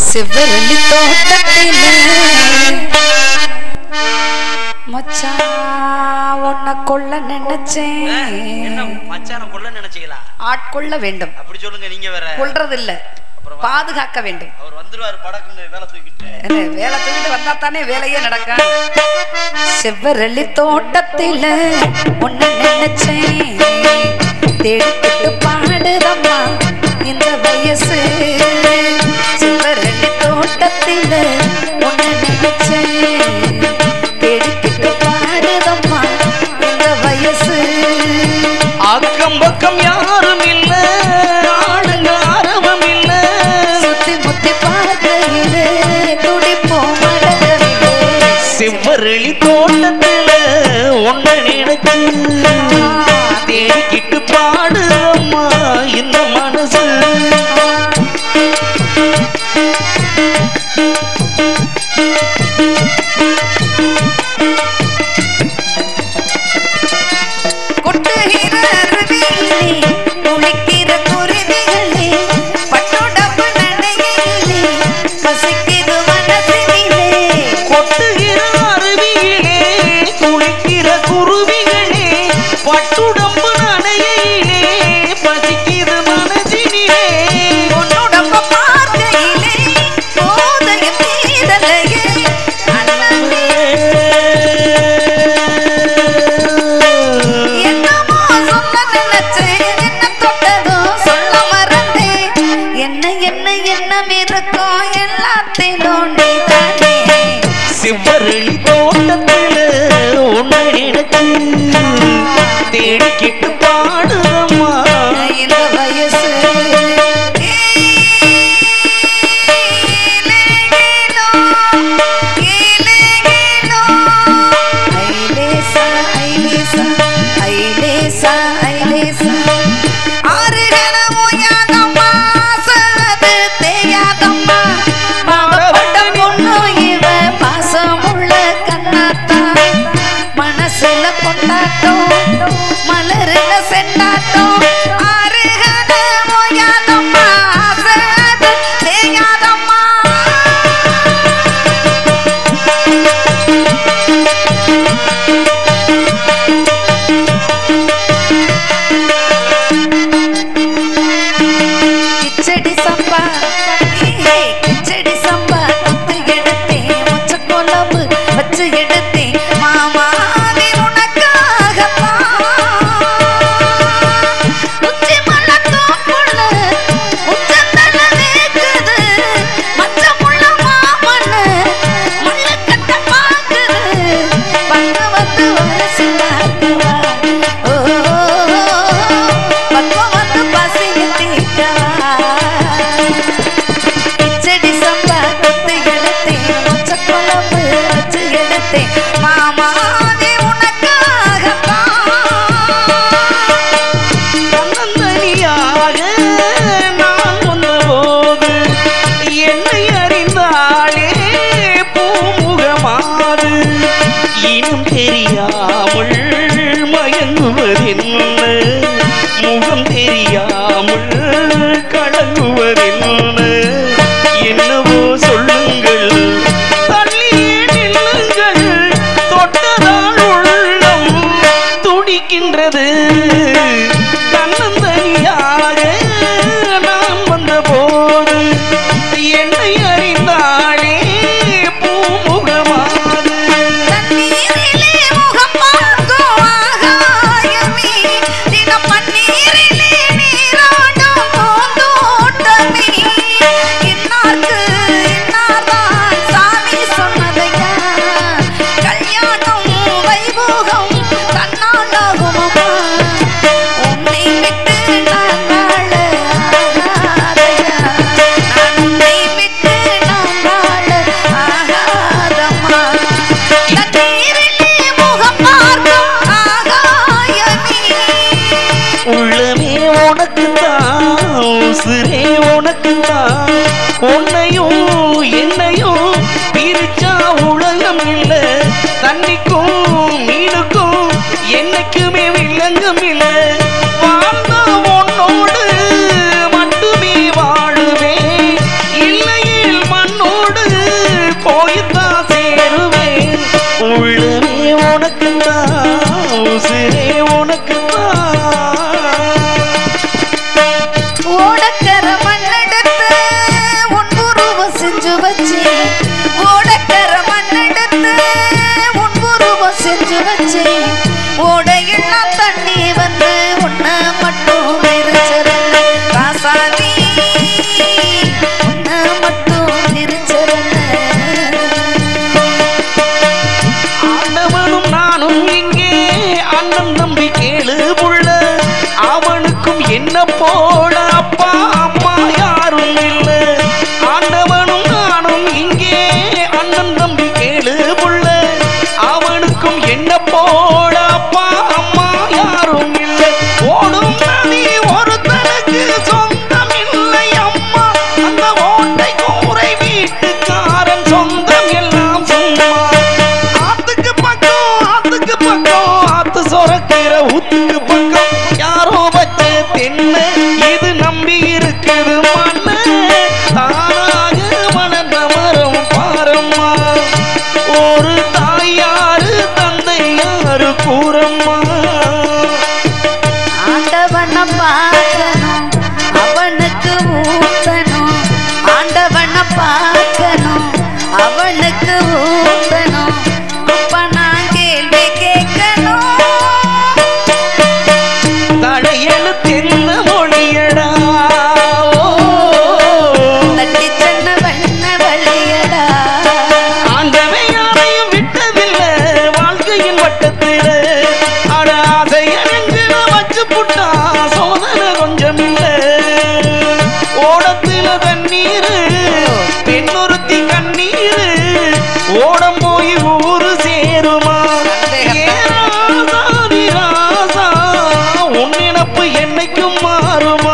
செவ்வரளி தோட்டத்திலே மச்சான் உன்னை கொல்ல என்ன நினைச்சேன் மச்சான கொல்ல நினைச்சீங்களா ஆட்கொள்ள வேண்டும் அப்படி சொல்லுங்க நீங்க வேற கொல்றதில்ல அப்புறம் பாதுகாக்க வேண்டும் அவர் வந்துருவாரு படக்குன்னு வேலை தூக்கிட்டு என்ன, வேலை தூக்கிட்டு வந்தா தானே வேலையே நடக்கும் செவ்வரளி தோட்டத்தில உன்னை நினைச்சேன் தேடிக்கிட்டு பாடுதம்மா இந்த வயசு செவ்வரளி தோட்டத்தில உன்னை நினைச்சேன் தேடிக்கிட்டு பாடுதம்மா இந்த வயசு அக்கம் பக்கம் யாரும் இல்ல ஆளுங்க ஆரவம் இல்ல சுத்தி முத்தி பார்க்கையிலே துடிப்போம் மடகவிலே செவ்வரளி தோட்டத்துல ஒன்ன நினைச்சு தேடிக்கிட்டு பாடு அம்மா இந்த மனசு கொட்டுகிற அருவியிலே, குளிக்கிற குருவிகளே, பட்டுடம்பு நடையிலே, பசிக்குது மனசினிலே. கொட்டுகிற அருவியிலே குளிக்கிற குருவிகளே பட்டுடம்பு நனையிலே பசிக்கிற மனதினிலே உன்னுடம்ப பார்க்கையிலே, போதையும் தீரலையே, அண்ணனே, என்னமோ சொல்ல நினைச்சேன், என்ன தொட்டதும் சொல்ல மறந்தேன். என்ன என்ன எண்ணம் இருக்கும் எல்லாத்திலும் நீதானே சிவரளி தோட்டத்துல உன்னை நினைச்சு தேடிக்கிட்டு பாடுதம்மா இந்த வயசு மனசுல கொண்டாட்டம் மலருல செண்டாட்டம் ஆறுகன ஓயாதம்மா ஆசைது தேயாதம்மா கிச்சடி சம்பா ஏ, கிச்சடி சம்பா குத்து எடுத்தேன் மொச்ச குழம்பு வச்சு எடுத்தேன் மாமாவி உனக்காகத்தான் உச்சி மலத்தோப்புள்ள உச்சந்தல வேக்குது மச்சமுள்ள மாமண்ணு முள்ளு கட்ட பாக்குது பங்க வந்து வரசி பார்க்கவா ஓ பக்கம் வந்து பசிய தீர்க்கவா கிச்சடி சம்பா குத்து எடுத்தேன் மொச்ச குழம்பு வச்சு எடுத்தேன் மாமாவே உனக்காகத்தான் தன்னந்தனியாக நான் வந்தபோது என்னை அறிந்தாலே பூமுகமாது இனம் தெரியாமல் மயங்குவதென்ன முகம் தெரியாமல் கலங்குவதென்ன என்னவோ சொல்லுங்கள் தள்ளியே நில்லுங்கள் தொட்டதால் உள்ளம் துடிக்கின்றது தன்னந்தனியாக நான் வந்தபோது என்னை அறிந்தாளே பூமுகமாது தண்ணீரிலே முகம் பார்க்கும் ஆகாயமே, தினம் பன்னீரிலே நீராடும் பூந்தோட்டமே. இன்னார்க்கு இன்னார்தான் சாமி சொன்னதையா, கல்யாணம் வைபோகம் தன்னால் ஆகுமம்மா. உன்னை விட்டு நான் வாழ ஆகாதையா. நான் உன்னை விட்டு நான் வாழ ஆகாதம்மா. தண்ணீரிலே முகம் பார்க்கும் ஆகாயமே. உள்ளமே உனக்கு தான் உசுரே உனக்கு தான் உன்னையும் என்னையும் பிரிச்சா உலகம் இல்ல தண்ணிக்கும் மீனுக்கும் என்னைக்குமே வில்லங்கம் இல்ல வாழ்ந்தா உன்னோடு மட்டுமே வாழுவேன் இல்லையில் மண் போல அப்பா அம்மா யாரும் இல்லை ஓடும் நதி ஒருத்தனுக்கு சொந்தம் இல்லை அம்மா அந்த ஓட்டை கூரை வீட்டுக்காரன் சொந்தம் எல்லாம் சும்மா ஆத்துக்கு பக்கம் ஆத்துக்கு பக்கம் ஆத்து சொரக்கிற ஊத்துக்கு பக்கம் யாரோ வச்ச தென்னை இது நம்பி இருக்குது மண்ணு தானாக வளர்ந்த மரம் பாரம்மா ஒரு தாயாரு தந்தை யாரு கூறம்மா ஆண்டவனை பார்க்கணும் அவனுக்கு ஊத்தணும் ஆண்டவனை பார்க்கணும் அவனுக்கு ஊத்தணும் அப்ப நான் கேள்வி கேட்கணும் தடையெழுத்தென்ன மொழியடா ஓ. தட்டி சொன்ன வண்ண வழியடா ஆண்டவன் யாரையும் விட்டதில்லை வாழ்க்கையின் வட்டத்தில அட ஆசைய நெஞ்சில வச்சு புட்டா சோதனை கொஞ்சம் இல்ல ஓடத்தில தண்ணீர் பெண்ணொருத்தி கண்ணீர் ஓடம் போய் ஊரு சேருமா ஏ ராசாதி ராசா, உன் நினப்பு என்னைக்கும் மாறுமா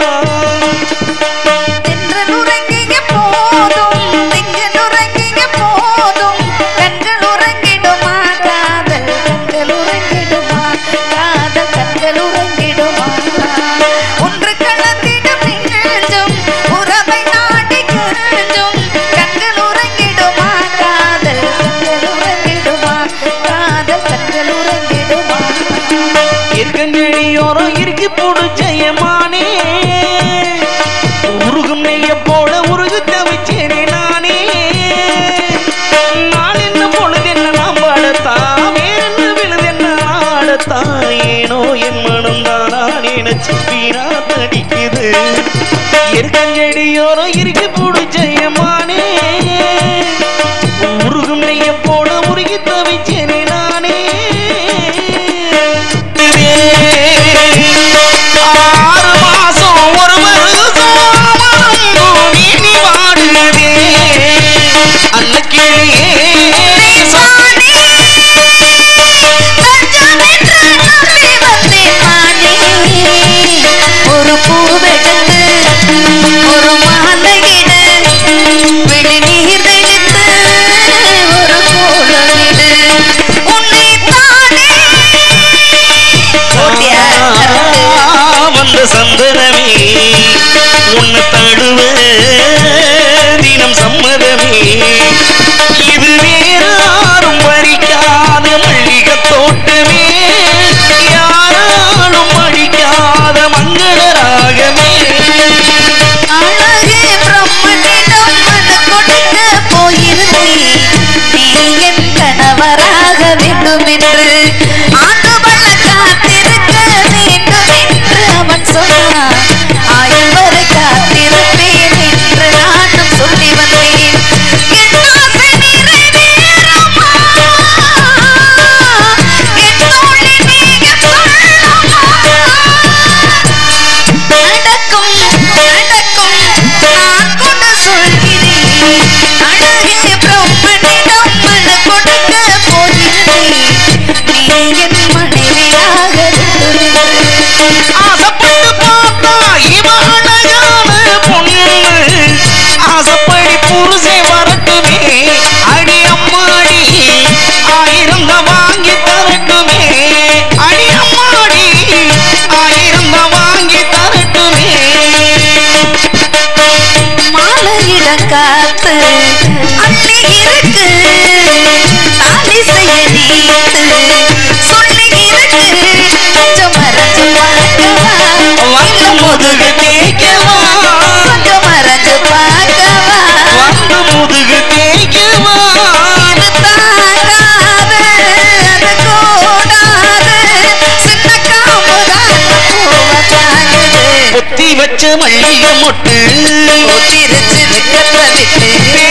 தென்றல் உறங்கிய போதும் திங்கள் உறங்கிய போதும் கண்கள் உறங்கிடுமா காதல் கண்கள் உறங்கிடுமா காதல் கண்கள் உறங்கிடுமா ஒன்று கலந்திடும் நெஞ்சம் உறவை நாடி கெஞ்சும் கண்கள் உறங்கிடுமா காதல் கண்கள் உறங்கிடுமா காதல் கண்கள் உறங்கிடுமா இருக்கஞ்செடியோரம் இறுக்கி போடு ஜெயமானே உருகும் நெய்ய போல உருகு தவிச்சேனே நானே நான் என்ன பொழுது என்ன நாம் பாடத்தா வேறு விழுது என்ன ஆடத்தா ஏனோ என் மனம் தானா நினைச்சு வீணா தடிக்குது இருக்கஞ்செடியோரம் இறுக்கி போடு ஜெயமானே உருகும் நெய்ய போல உருகி தவிச்சேனே நானே ஆறு மாசம் ஒரு வருஷம் மனம் நீ வாடுதே அன்னக்கிளியே ஒரு பூவெடுத்து ஒரு மாலையிட விழிநீர் தெளித்து ஒரு கோலமிடு உன்னை தானே ஓட்டியா வந்த சந்தனமே உன்னை தழுவ தினம் சம்மதமே இது வேறாரும் பறிக்காத மல்லிகை தோட்டமே யாராலும் அழிக்காத மங்கள ராகமே அழகே பிரம்மனிடம் மனு கொடுக்க போயிருந்தேன் நீ என் கணவராக வேண்டும் என்று ஆண்டு பல காத்திருக்க வேண்டும் என்று அவன் சொன்னான் ஆயுள் வரை காத்திருப்பேன் என்று நானும் சொல்லி வந்தேன் என் ஆசை நிறைவேறுமா? என் தோழி நீங்க சொல்லமா? நடக்கும் நடக்கும் நான் கூட சொல்கிறேன் அழகே பிரம்மனிடம் மனு கொடுக்க போகிறேன் நீ என் மனைவியாக வேண்டும் ஆசைப்பட்டு பார்த்தா இவ அழகான பொண்ணு ஆசைப்படி புருஷே வரட்டுமே அடி அம்மாடி ஆயிரம் தான் வாங்கி தரட்டுமே அடி அம்மாடி ஆயிரம் தான் வாங்கி தரட்டுமே மாலையிட காத்து அள்ளி இருக்கு தாலி செய்ய நீத்து சொல்லி இருக்கு கொஞ்சம் மறைஞ்சு பார்க்கவா வந்து முதுகு தேய்க்கவா கொஞ்சம் மறைஞ்சு பார்க்கவா வந்து முதுகு தேய்க்கவா இது தாங்காது அது கூடாது சின்ன காம்புதான் பூவை தாங்குது பொத்தி வச்ச மல்லிகை மொட்டு ஒத்திருச்சு வெக்கத்தை விட்டு